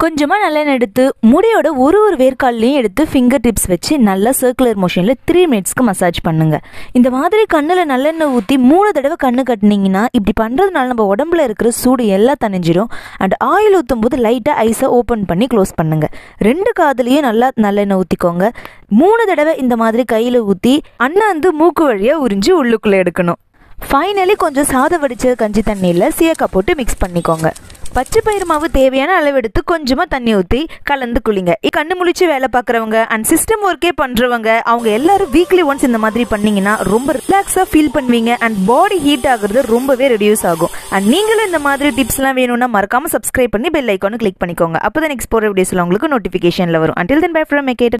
கொஞ்சமாக நல்லெண்ணெய் எடுத்து முடியோட ஒரு ஒரு வேர்க்கால்லையும் எடுத்து ஃபிங்கர் டிப்ஸ் வச்சு நல்லா சர்க்குலர் மோஷனில் த்ரீ மினிட்ஸ்க்கு மசாஜ் பண்ணுங்க இந்த மாதிரி கண்ணில் நல்லெண்ணெய் ஊற்றி மூணு தடவை கண்ணு கட்டினீங்கன்னா இப்படி பண்ணுறதுனால நம்ம உடம்புல இருக்கிற சூடு எல்லாம் தணிஞ்சிரும் அண்ட் ஆயில் ஊற்றும் போது லைட்டாக ஐஸை ஓப்பன் பண்ணி க்ளோஸ் பண்ணுங்க ரெண்டு காதுலேயும் நல்லா நல்லெண்ணெய் ஊற்றிக்கோங்க மூணு தடவை இந்த மாதிரி கையில் ஊற்றி அண்ணாந்து மூக்கு வழியாக உறிஞ்சி உள்ளுக்குள்ளே எடுக்கணும் ஃபைனலி கொஞ்சம் சாதம் வடிச்ச கஞ்சி தண்ணியில் சீயக்காய் போட்டு மிக்ஸ் பண்ணிக்கோங்க பச்சை பயிறு மாவு தேவையான அளவு எடுத்து கொஞ்சமாக தண்ணி ஊற்றி கலந்து குளிங்க இ- கண்ணு முழிச்சு வேலை பார்க்குறவங்க அண்ட் சிஸ்டம் ஒர்க்கே பண்ணுறவங்க அவங்க எல்லாரும் வீக்லி ஒன்ஸ் இந்த மாதிரி பண்ணீங்கன்னா ரொம்ப ரிலாக்ஸாக ஃபீல் பண்ணுவீங்க அண்ட் பாடி ஹீட் ஆகுறது ரொம்பவே ரெடியூஸ் ஆகும் அண்ட் நீங்களும் இந்த மாதிரி டிப்ஸ்லாம் வேணும்னா மறக்காம சப்ஸ்கிரைப் பண்ணி பெல் ஐக்கானு கிளிக் பண்ணிக்கோங்க அப்போ தான் நெக்ஸ்ட் போகிற வீடியோஸில் உங்களுக்கு நோட்டிஃபிகேஷனில் வரும் until then bye from கேட்ட